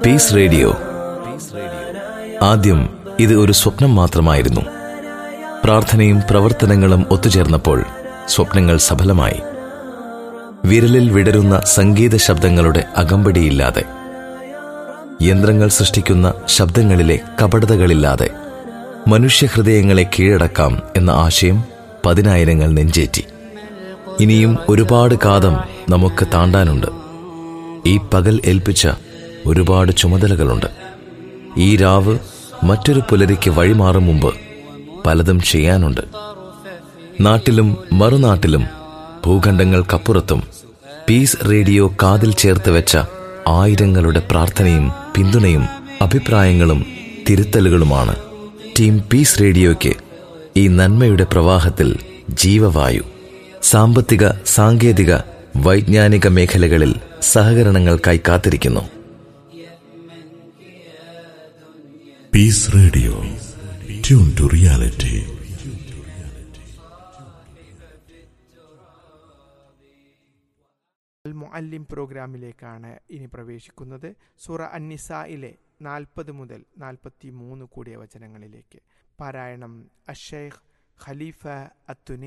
piece radio ആദ്യം ഇത് ഒരു സ്വപ്നം മാത്രമായിരുന്നു പ്രാർത്ഥനയും പ്രവർത്തനങ്ങളും ഒത്തുചേർന്നപ്പോൾ സ്വപ്നങ്ങൾ സഫലമായി വിരലിൽ വിടരുന്ന സംഗീത ശബ്ദങ്ങളുടെ അകമ്പടിയില്ലാതെ യന്ത്രങ്ങൾ സൃഷ്ടിക്കുന്ന ശബ്ദങ്ങളിലെ കപടതകളില്ലാതെ മനുഷ്യഹൃദയങ്ങളെ കീഴടക്കാം എന്ന ആശയം പതിനായിരങ്ങൾ നെഞ്ചേറ്റി ഇനിയും ഒരുപാട് കാതം നമുക്ക് താണ്ടാനുണ്ട് ഈ പകൽ ഏൽപ്പിച്ച ഒരുപാട് ചുമതലകളുണ്ട് ഈ രാവ് മറ്റൊരു പുലരിക്ക് വഴിമാറും മുമ്പ് പലതും ചെയ്യാനുണ്ട് നാട്ടിലും മറുനാട്ടിലും ഭൂഖണ്ഡങ്ങൾക്കപ്പുറത്തും പീസ് റേഡിയോ കാതിൽ ചേർത്ത് വെച്ച ആയിരങ്ങളുടെ പ്രാർത്ഥനയും പിന്തുണയും അഭിപ്രായങ്ങളും തിരുത്തലുകളുമാണ് ടീം പീസ് റേഡിയോയ്ക്ക് ഈ നന്മയുടെ പ്രവാഹത്തിൽ ജീവവായു സാമ്പത്തിക സാങ്കേതിക വൈജ്ഞാനിക മേഖലകളിൽ സഹകരണങ്ങൾക്കായി കാത്തിരിക്കുന്നു peace radio tune to reality Al Muallim പ്രോഗ്രാമിലേക്കാണ് ഇനി പ്രവേശിക്കുന്നത് സൂറ അന്നിസയിലെ നാൽപ്പത് മുതൽ നാൽപ്പത്തി മൂന്ന് കൂടിയ വചനങ്ങളിലേക്ക് പാരായണം അഷേഖ് ഖലീഫ അത്തുനി